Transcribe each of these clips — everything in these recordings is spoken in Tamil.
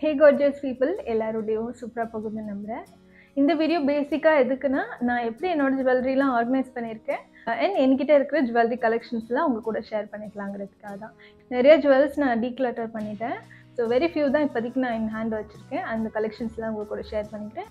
ஹே gorgeous people எல்லாரோடையும் சூப்பராக போகுதுன்னு நம்புகிறேன் இந்த வீடியோ பேசிக்காக எதுக்குன்னா நான் எப்படி என்னோட ஜுவல்லரிலாம் ஆர்கனைஸ் பண்ணியிருக்கேன் அண்ட் என்கிட்ட இருக்கிற ஜுவல்லரி கலெக்ஷன்ஸ்லாம் உங்கள் கூட ஷேர் பண்ணிக்கலாங்கிறதுக்காக தான் நிறைய ஜுவல்ஸ் நான் டீக்ளட்டர் பண்ணிட்டேன் ஸோ வெரி ஃபியூ தான் இப்போதைக்கு நான் என் ஹேண்ட் வச்சுருக்கேன் அந்த கலெக்ஷன்ஸ்லாம் உங்கள் கூட ஷேர் பண்ணிக்கிறேன்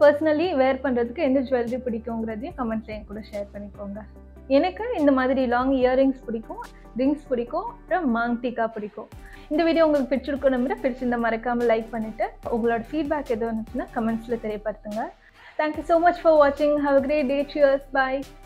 பர்சனலி வேர் பண்ணுறதுக்கு எந்த ஜுவல்லரி பிடிக்குங்கிறதையும் கமெண்ட்ஸில் என் கூட ஷேர் பண்ணிக்கோங்க எனக்கு இந்த மாதிரி லாங் இயரிங்ஸ் பிடிக்கும் ரிங்ஸ் பிடிக்கும் அப்புறம் மாங் டீக்கா பிடிக்கும் இந்த வீடியோ உங்களுக்கு பிடிச்சிருக்கும் நம்புறேன் பிடிச்சிருந்தா மறக்காமல் லைக் பண்ணிவிட்டு உங்களோட ஃபீட்பேக் எதுவும் இருந்துச்சுன்னா கமெண்ட்ஸில் தெரியப்படுத்துங்க தேங்க்யூ ஸோ மச் ஃபார் வாட்சிங் have great day cheers bye